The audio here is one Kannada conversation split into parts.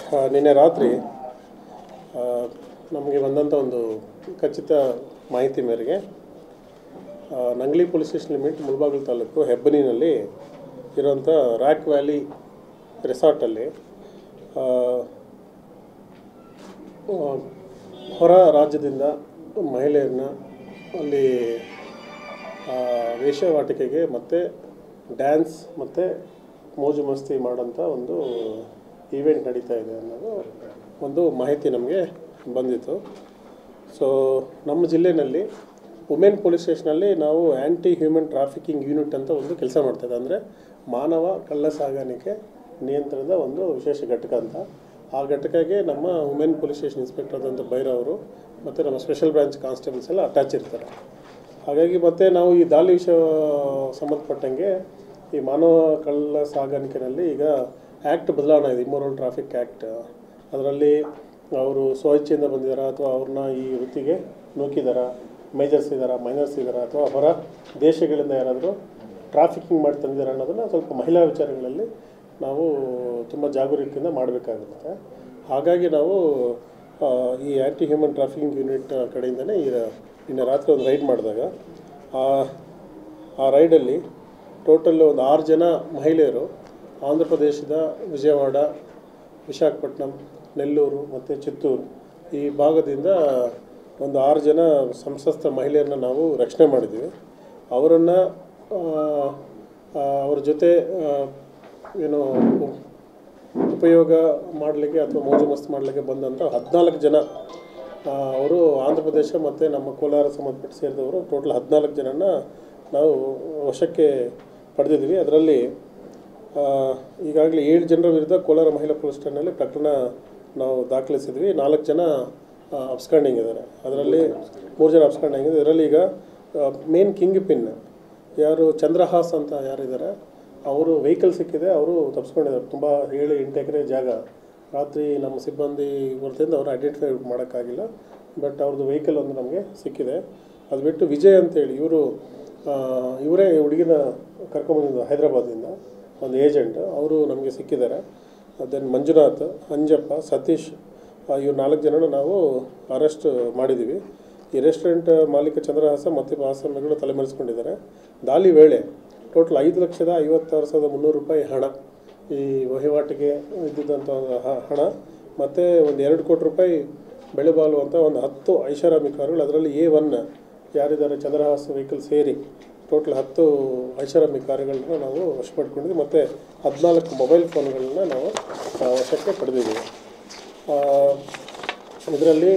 ಆ, ನಿನ್ನೆ ರಾತ್ರಿ ಆ, ನಮಗೆ ಬಂದಂಥ ಒಂದು ಖಚಿತ ಮಾಹಿತಿ ಮೇರೆಗೆ ಆ, Nangli police station limit Mulbagal taluk ಹೆಬ್ಬನಿನಲ್ಲಿ ಇರುವಂಥ ರ್ಯಾಕ್ ವ್ಯಾಲಿ ರೆಸಾರ್ಟಲ್ಲಿ ಆ, ಆ, ಹೊರ ರಾಜ್ಯದಿಂದ ಮಹಿಳೆಯರನ್ನ ಅಲ್ಲಿ ಆ, ವೇಶ್ಯಾವಾಟಿಕೆಗೆ ಮತ್ತು ಡ್ಯಾನ್ಸ್ ಮತ್ತು ಮೋಜು ಮಸ್ತಿ ಮಾಡೋಂಥ ಒಂದು ಈವೆಂಟ್ ನಡೀತಾ ಇದೆ ಅನ್ನೋದು ಒಂದು ಮಾಹಿತಿ ನಮಗೆ ಬಂದಿತ್ತು ಸೊ ನಮ್ಮ ಜಿಲ್ಲೆಯಲ್ಲಿ ವುಮೆನ್ ಪೊಲೀಸ್ ಸ್ಟೇಷನಲ್ಲಿ ನಾವು ಆ್ಯಂಟಿ ಹ್ಯೂಮನ್ ಟ್ರಾಫಿಕಿಂಗ್ ಯೂನಿಟ್ ಅಂತ ಒಂದು ಕೆಲಸ ಮಾಡ್ತಾಯಿದ್ದೆ ಅಂದರೆ ಮಾನವ ಕಳ್ಳ ಸಾಗಾಣಿಕೆ ನಿಯಂತ್ರಣದ ಒಂದು ವಿಶೇಷ ಘಟಕ ಅಂತ ಆ ಘಟಕಕ್ಕೆ ನಮ್ಮ ವುಮೆನ್ ಪೊಲೀಸ್ ಸ್ಟೇಷನ್ ಇನ್ಸ್ಪೆಕ್ಟರ್ ಆದಂಥ ಭೈರವರು ಮತ್ತು ನಮ್ಮ ಸ್ಪೆಷಲ್ ಬ್ರಾಂಚ್ ಕಾನ್ಸ್ಟೇಬಲ್ಸ್ ಎಲ್ಲ ಅಟ್ಯಾಚ್ ಇರ್ತಾರೆ ಹಾಗಾಗಿ ಮತ್ತೆ ನಾವು ಈ ದಾಳಿ ವಿಷಯ ಸಂಬಂಧಪಟ್ಟಂಗೆ ಈ ಮಾನವ ಕಳ್ಳ ಸಾಗಾಣಿಕೆನಲ್ಲಿ ಈಗ ಆ್ಯಕ್ಟ್ ಬದಲಾವಣೆ ಇದೆ ಇಮ್ಮೋರಲ್ ಟ್ರಾಫಿಕ್ ಆ್ಯಕ್ಟ್ ಅದರಲ್ಲಿ ಅವರು ಸ್ವಇಚ್ಛೆಯಿಂದ ಬಂದಿದ್ದಾರಾ ಅಥವಾ ಅವ್ರನ್ನ ಈ ವೃತ್ತಿಗೆ ನೂಕಿದಾರ ಮೇಜರ್ಸ್ ಇದ್ದಾರಾ ಮೈನರ್ಸ್ ಇದ್ದಾರಾ ಅಥವಾ ಹೊರ ದೇಶಗಳಿಂದ ಯಾರಾದರೂ ಟ್ರಾಫಿಕಿಂಗ್ ಮಾಡಿ ತಂದಿದ್ದಾರೆ ಅನ್ನೋದನ್ನು ಸ್ವಲ್ಪ ಮಹಿಳಾ ವಿಚಾರಗಳಲ್ಲಿ ನಾವು ತುಂಬ ಜಾಗರೂಕತೆಯಿಂದ ಮಾಡಬೇಕಾಗುತ್ತೆ ಹಾಗಾಗಿ ನಾವು ಆ, ಈ ಆ್ಯಂಟಿ ಹ್ಯೂಮನ್ ಟ್ರಾಫಿಕಿಂಗ್ ಯೂನಿಟ್ ಕಡೆಯಿಂದನೇ ಈ ರ- ನಿನ್ನೆ ರಾತ್ರಿ ಒಂದು ರೈಡ್ ಮಾಡಿದಾಗ ಆ ಆ ರೈಡಲ್ಲಿ ಟೋಟಲ್ ಒಂದು ಆರು ಜನ ಮಹಿಳೆಯರು ಆಂಧ್ರ ಪ್ರದೇಶದ ವಿಜಯವಾಡ ವಿಶಾಖಪಟ್ಟಣಂ ನೆಲ್ಲೂರು ಮತ್ತು ಚಿತ್ತೂರು ಈ ಭಾಗದಿಂದ ಒಂದು ಆರು ಜನ ಸಂಸಸ್ಥ ಮಹಿಳೆಯರನ್ನ ನಾವು ರಕ್ಷಣೆ ಮಾಡಿದ್ದೀವಿ ಅವರನ್ನು ಅವ್ರ ಜೊತೆ ಆ, ಏನು ಉಪಯೋಗ ಮಾಡಲಿಕ್ಕೆ ಅಥವಾ ಮೋಜು ಮಸ್ತ್ ಮಾಡಲಿಕ್ಕೆ ಬಂದಂಥ ಹದಿನಾಲ್ಕು ಜನ ಆ, ಅವರು ಆಂಧ್ರ ಪ್ರದೇಶ ಮತ್ತು ನಮ್ಮ ಕೋಲಾರ ಸಂಬಂಧಪಟ್ಟ ಸೇರಿದವರು ಟೋಟಲ್ ಹದಿನಾಲ್ಕು ಜನನ ನಾವು ವಶಕ್ಕೆ ಪಡೆದಿದ್ವಿ ಅದರಲ್ಲಿ ಈಗಾಗಲೇ ಏಳು ಜನರ ವಿರುದ್ಧ ಕೋಲಾರ ಮಹಿಳಾ ಪೊಲೀಸ್ ಠಾಣೆಯಲ್ಲಿ ಪ್ರಕರಣ ನಾವು ದಾಖಲಿಸಿದ್ವಿ ನಾಲ್ಕು ಜನ ಅಬ್ಸ್ಕಾಂಡಿಂಗ್ ಇದ್ದಾರೆ ಅದರಲ್ಲಿ ಮೂರು ಜನ ಅಬ್ಸ್ಕಾಂಡಿಂಗ್ ಇದೆ ಇದರಲ್ಲಿ ಈಗ ಮೇನ್ ಕಿಂಗ್ ಪಿನ್ ಯಾರು ಚಂದ್ರಹಾಸ್ ಅಂತ ಯಾರಿದ್ದಾರೆ ಅವರು ವೆಹಿಕಲ್ ಸಿಕ್ಕಿದೆ ಅವರು ತಪ್ಪಿಸ್ಕೊಂಡಿದ್ದಾರೆ ತುಂಬ ಏಳು ಎಂಟು ಎಕರೆ ಜಾಗ ರಾತ್ರಿ ನಮ್ಮ ಸಿಬ್ಬಂದಿ ವರದಿಯಿಂದ ಅವರು ಐಡೆಂಟಿಫೈ ಮಾಡೋಕ್ಕಾಗಿಲ್ಲ ಬಟ್ ಅವ್ರದ್ದು ವೆಹಿಕಲ್ ಒಂದು ನಮಗೆ ಸಿಕ್ಕಿದೆ ಅದು ಬಿಟ್ಟು ವಿಜಯ್ ಅಂತೇಳಿ ಇವರು ಇವರೇ ಹುಡುಗಿನ ಕರ್ಕೊಂಬಂದಿದ್ದು ಹೈದರಾಬಾದಿಂದ ಒಂದು ಏಜೆಂಟ್ ಅವರು ನಮಗೆ ಸಿಕ್ಕಿದ್ದಾರೆ ದೆನ್ ಮಂಜುನಾಥ್ ಅಂಜಪ್ಪ ಸತೀಶ್ ಇವ್ರು ನಾಲ್ಕು ಜನನ ನಾವು ಅರೆಸ್ಟ್ ಮಾಡಿದ್ದೀವಿ ಈ ರೆಸ್ಟೋರೆಂಟ್ ಮಾಲೀಕ ಚಂದ್ರಹಾಸ ಮತ್ತು ಆಸನಗಳು ತಲೆಮರೆಸ್ಕೊಂಡಿದ್ದಾರೆ ದಾಳಿ ವೇಳೆ ಟೋಟಲ್ ಐದು ಲಕ್ಷದ ಐವತ್ತಾರು ಸಾವಿರದ ಮುನ್ನೂರು ರೂಪಾಯಿ ಹಣ ಈ ವಹಿವಾಟಿಗೆ ಇದ್ದಿದ್ದಂಥ ಹ- ಹಣ ಮತ್ತು ಒಂದು ಎರಡು ಕೋಟಿ ರೂಪಾಯಿ ಬೆಳೆ ಬಾಲು ಅಂತ ಒಂದು ಹತ್ತು ಐಷಾರಾಮಿ ಕಾರುಗಳು ಅದರಲ್ಲಿ ಎ ಒನ್ ಯಾರಿದ್ದಾರೆ ಚಂದ್ರಹಾಸ ವೆಹಿಕಲ್ ಸೇರಿ ಟೋಟಲ್ ಹತ್ತು ಐಷಾರಾಮಿ ಕಾರುಗಳನ್ನ ನಾವು ವಶಪಡ್ಕೊಂಡಿದ್ವಿ ಮತ್ತು ಹದಿನಾಲ್ಕು ಮೊಬೈಲ್ ಫೋನ್ಗಳನ್ನ ನಾವು ಆ, ವಶಕ್ಕೆ ಪಡೆದಿದ್ದೀವಿ ಇದರಲ್ಲಿ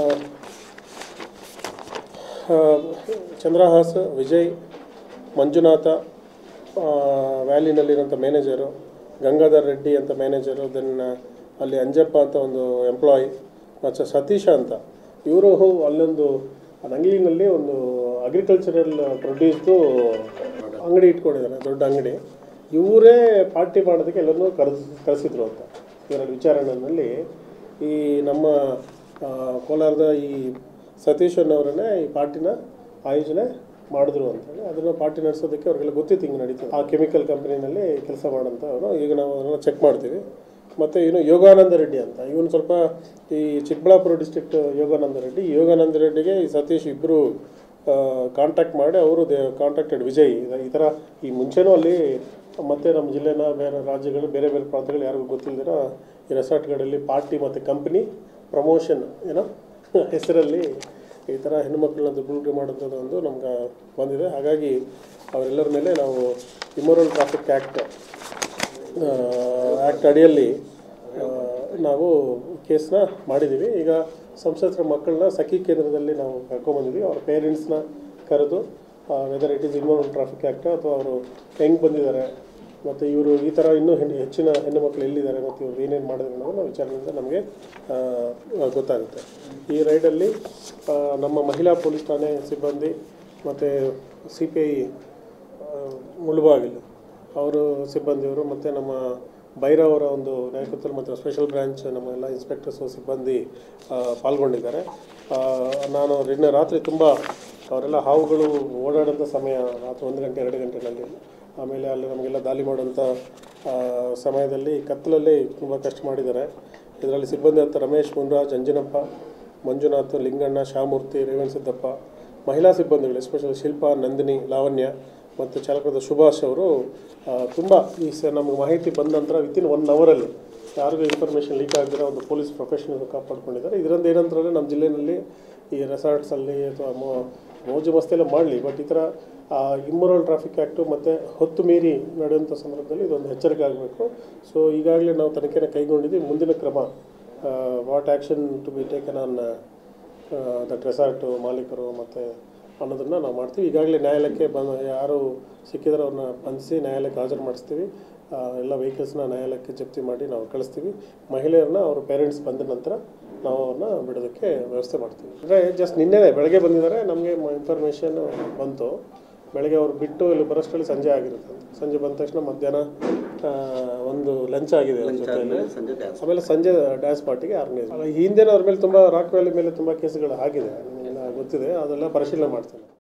ಚಂದ್ರಹಾಸ್ ವಿಜಯ್ ಮಂಜುನಾಥ ಆ, ವ್ಯಾಲಿನಲ್ಲಿರೋಂಥ ಮ್ಯಾನೇಜರು ಗಂಗಾಧರ್ ರೆಡ್ಡಿ ಅಂತ ಮ್ಯಾನೇಜರು ದೆನ್ ಅಲ್ಲಿ ಅಂಜಪ್ಪ ಅಂತ ಒಂದು ಎಂಪ್ಲಾಯಿ ಮತ್ತು ಸತೀಶ ಅಂತ ಇವರು ಅಲ್ಲೊಂದು ನಂಗ್ಲಿನಲ್ಲಿ ಒಂದು ಅಗ್ರಿಕಲ್ಚರಲ್ ಪ್ರೊಡ್ಯೂಸ್ದು ಅಂಗಡಿ ಇಟ್ಕೊಂಡಿದ್ದಾರೆ ದೊಡ್ಡ ಅಂಗಡಿ ಇವರೇ ಪಾರ್ಟಿ ಮಾಡೋದಕ್ಕೆ ಎಲ್ಲರನ್ನೂ ಕರೆಸ್ ಕರೆಸಿದ್ರು ಅಂತ ಇವರಲ್ಲಿ ವಿಚಾರಣೆಯಲ್ಲಿ ಈ ನಮ್ಮ ಆ, ಕೋಲಾರದ ಈ ಸತೀಶ್ ಅನ್ನೋರನ್ನೇ ಈ ಪಾರ್ಟಿನ ಆಯೋಜನೆ ಮಾಡಿದ್ರು ಅಂತೇಳಿ ಅದನ್ನು ಪಾರ್ಟಿ ನಡೆಸೋದಕ್ಕೆ ಅವ್ರಿಗೆಲ್ಲ ಗೊತ್ತಿತ್ತು ಹಿಂಗೆ ನಡೀತದೆ ಆ ಕೆಮಿಕಲ್ ಕಂಪ್ನಿನಲ್ಲಿ ಕೆಲಸ ಮಾಡೋಂಥವ್ರು ಈಗ ನಾವು ಅದನ್ನು ಚೆಕ್ ಮಾಡ್ತೀವಿ ಮತ್ತು ಇನ್ನು ಯೋಗಾನಂದ ರೆಡ್ಡಿ ಅಂತ ಇವನು ಸ್ವಲ್ಪ ಈ ಚಿಕ್ಕಬಳ್ಳಾಪುರ ಡಿಸ್ಟ್ರಿಕ್ಟ್ ಯೋಗಾನಂದ ರೆಡ್ಡಿ ಈ ಯೋಗಾನಂದ ರೆಡ್ಡಿಗೆ ಈ ಸತೀಶ್ ಇಬ್ಬರು ಕಾಂಟ್ಯಾಕ್ಟ್ ಮಾಡಿ ಅವರು ದೇ ಕಾಂಟ್ಯಾಕ್ಟೆಡ್ ವಿಜಯ್ ಇದ- ಈ ಥರ ಈ ಮುಂಚೆನೂ ಅಲ್ಲಿ ಮತ್ತು ನಮ್ಮ ಜಿಲ್ಲೆನ ಬೇರೆ ರಾಜ್ಯಗಳು ಬೇರೆ ಬೇರೆ ಪ್ರಾಂತ್ಯಗಳು ಯಾರಿಗೂ ಗೊತ್ತಿಲ್ಲದಿರ ಈ ರೆಸಾರ್ಟ್ಗಳಲ್ಲಿ ಪಾರ್ಟಿ ಮತ್ತು ಕಂಪ್ನಿ ಪ್ರಮೋಷನ್ ಏನೋ ಹೆಸರಲ್ಲಿ ಈ ಥರ ಹೆಣ್ಣುಮಕ್ಕಳನ್ನ ದುರ್ಬಳಕೆ ಮಾಡೋಂಥದ್ದು ಒಂದು ನಮ್ಗೆ ಬಂದಿದೆ ಹಾಗಾಗಿ ಅವರೆಲ್ಲರ ಮೇಲೆ ನಾವು ಇಮೋರಲ್ ಟ್ರಾಫಿಕ್ ಆ್ಯಕ್ಟ್ ಆ್ಯಕ್ಟ್ ಅಡಿಯಲ್ಲಿ ಆ, ನಾವು ಕೇಸ್ನ ಮಾಡಿದ್ದೀವಿ ಈಗ ಸಂಸತ್ತರ ಮಕ್ಕಳನ್ನ ಸಖಿ ಕೇಂದ್ರದಲ್ಲಿ ನಾವು ಕರ್ಕೊಂಬಂದಿದ್ದೀವಿ ಅವ್ರ ಪೇರೆಂಟ್ಸ್ನ ಕರೆದು whether it is involve traffic act ಅಥವಾ ಅವರು ಹೆಂಗೆ ಬಂದಿದ್ದಾರೆ ಮತ್ತು ಇವರು ಈ ಥರ ಇನ್ನೂ ಹೆಣ್ಣು ಹೆಚ್ಚಿನ ಹೆಣ್ಣು ಮಕ್ಕಳು ಎಲ್ಲಿದ್ದಾರೆ ಮತ್ತು ಇವ್ರು ಏನೇನು ಮಾಡಿದ್ರು ಅನ್ನೋದು ವಿಚಾರಣೆಯಿಂದ ನಮಗೆ ಆ, ಗೊತ್ತಾಗುತ್ತೆ ಈ ರೈಡಲ್ಲಿ ಆ, ನಮ್ಮ ಮಹಿಳಾ ಪೊಲೀಸ್ ಠಾಣೆ ಸಿಬ್ಬಂದಿ ಮತ್ತು ಸಿ ಪಿ ಐ ಮುಳುಬಾಗಿಲು ಅವರು ಸಿಬ್ಬಂದಿಯವರು ಮತ್ತು ನಮ್ಮ ಭೈರವರ ಒಂದು ನೇತೃತ್ವದಲ್ಲಿ ಮತ್ತು ಸ್ಪೆಷಲ್ ಬ್ರ್ಯಾಂಚ್ ನಮ್ಮ ಎಲ್ಲ ಇನ್ಸ್ಪೆಕ್ಟರ್ಸು ಸಿಬ್ಬಂದಿ ಆ, ಪಾಲ್ಗೊಂಡಿದ್ದಾರೆ ಆ, ನಾನು ನಿನ್ನೆ ರಾತ್ರಿ ತುಂಬ ಅವರೆಲ್ಲ ಹಾವುಗಳು ಓಡಾಡೋಂಥ ಸಮಯ ರಾತ್ರಿ ಒಂದು ಗಂಟೆ ಎರಡು ಗಂಟೆನಲ್ಲಿ ಆಮೇಲೆ ಅಲ್ಲಿ ನಮಗೆಲ್ಲ ದಾಳಿ ಮಾಡೋಂಥ ಆ, ಸಮಯದಲ್ಲಿ ಕತ್ತಲಲ್ಲಿ ತುಂಬ ಕಷ್ಟ ಮಾಡಿದ್ದಾರೆ ಇದರಲ್ಲಿ ಸಿಬ್ಬಂದಿ ಅಂತ ರಮೇಶ್ ಮುನ್ರಾಜ್ ಅಂಜನಪ್ಪ ಮಂಜುನಾಥ್ ಲಿಂಗಣ್ಣ ಶಾಮೂರ್ತಿ ರೇವಣ್ ಸಿದ್ದಪ್ಪ ಮಹಿಳಾ ಸಿಬ್ಬಂದಿಗಳು ಎಸ್ಪೆಷಲಿ ಶಿಲ್ಪಾ ನಂದಿನಿ ಲಾವಣ್ಯ ಮತ್ತು ಚಾಲಕರಾದ ಸುಭಾಷ್ ಅವರು ತುಂಬ ಈ ಸ ನಮಗೆ ಮಾಹಿತಿ ಬಂದ ನಂತರ ವಿತಿನ್ ಒನ್ ಅವರಲ್ಲಿ ಯಾರಿಗೂ ಇನ್ಫಾರ್ಮೇಷನ್ ಲೀಕ್ ಆಗದಿರೋ ಒಂದು ಪೊಲೀಸ್ ಪ್ರೊಫೆಷನಲ್ ಕಾಪಾಡ್ಕೊಂಡಿದ್ದಾರೆ ಇದರಿಂದ ಏನಂತಂದರೆ ನಮ್ಮ ಜಿಲ್ಲೆಯಲ್ಲಿ ಈ ರೆಸಾರ್ಟ್ಸಲ್ಲಿ ಅಥವಾ ಮೋ ಮೋಜು ಮಸ್ತಿ ಎಲ್ಲ ಮಾಡಲಿ ಬಟ್ ಈ ಥರ ಇಮ್ಮೋರಲ್ ಟ್ರಾಫಿಕ್ ಆ್ಯಕ್ಟು ಮತ್ತು ಹೊತ್ತು ಮೀರಿ ನಡೆಯುವಂಥ ಸಂದರ್ಭದಲ್ಲಿ ಇದೊಂದು ಎಚ್ಚರಿಕೆ ಆಗಬೇಕು ಸೊ ಈಗಾಗಲೇ ನಾವು ತನಿಖೆನ ಕೈಗೊಂಡಿದ್ದೀವಿ ಮುಂದಿನ ಕ್ರಮ what action to be taken on that resort ಮಾಲೀಕರು ಮತ್ತು ಅನ್ನೋದನ್ನು ನಾವು ಮಾಡ್ತೀವಿ ಈಗಾಗಲೇ ನ್ಯಾಯಾಲಯಕ್ಕೆ ಬಂದ ಯಾರು ಸಿಕ್ಕಿದ್ರೆ ಅವ್ರನ್ನ ಬಂಧಿಸಿ ನ್ಯಾಯಾಲಯಕ್ಕೆ ಹಾಜರು ಮಾಡಿಸ್ತೀವಿ ಆ, ಎಲ್ಲ ವೆಹಿಕಲ್ಸ್ನ ನ್ಯಾಯಾಲಯಕ್ಕೆ ಜಪ್ತಿ ಮಾಡಿ ನಾವು ಕಳಿಸ್ತೀವಿ ಮಹಿಳೆಯರನ್ನ ಅವ್ರ ಪೇರೆಂಟ್ಸ್ ಬಂದ ನಂತರ ನಾವು ಅವ್ರನ್ನ ಬಿಡೋದಕ್ಕೆ ವ್ಯವಸ್ಥೆ ಮಾಡ್ತೀವಿ ಅಂದರೆ ಜಸ್ಟ್ ನಿನ್ನೆ ಬೆಳಗ್ಗೆ ಬಂದಿದ್ದಾರೆ ನಮಗೆ ಇನ್ಫಾರ್ಮೇಷನ್ ಬಂತು ಬೆಳಗ್ಗೆ ಅವ್ರು ಬಿಟ್ಟು ಇಲ್ಲಿ ಬರೋಷ್ಟರಲ್ಲಿ ಸಂಜೆ ಆಗಿರುತ್ತೆ ಸಂಜೆ ಬಂದ ತಕ್ಷಣ ಮಧ್ಯಾಹ್ನ ಆ, ಒಂದು ಲಂಚ್ ಆಗಿದೆ ಅವ್ರ ಜೊತೆಯಲ್ಲಿ ಸಂಜೆ ಡ್ಯಾನ್ಸ್ ಆಮೇಲೆ ಸಂಜೆ ಡ್ಯಾನ್ಸ್ ಪಾರ್ಟಿಗೆ ಆರ್ಗನೈಸ್ ಹಿಂದೆ ಅವ್ರ ಮೇಲೆ ತುಂಬ ರಾಕ್ ವ್ಯಾಲಿ ಮೇಲೆ ತುಂಬ ಕೇಸ್ಗಳು ಆಗಿದೆ ನಿಮಗೆಲ್ಲ ಗೊತ್ತಿದೆ ಅದೆಲ್ಲ ಪರಿಶೀಲನೆ ಮಾಡ್ತೇನೆ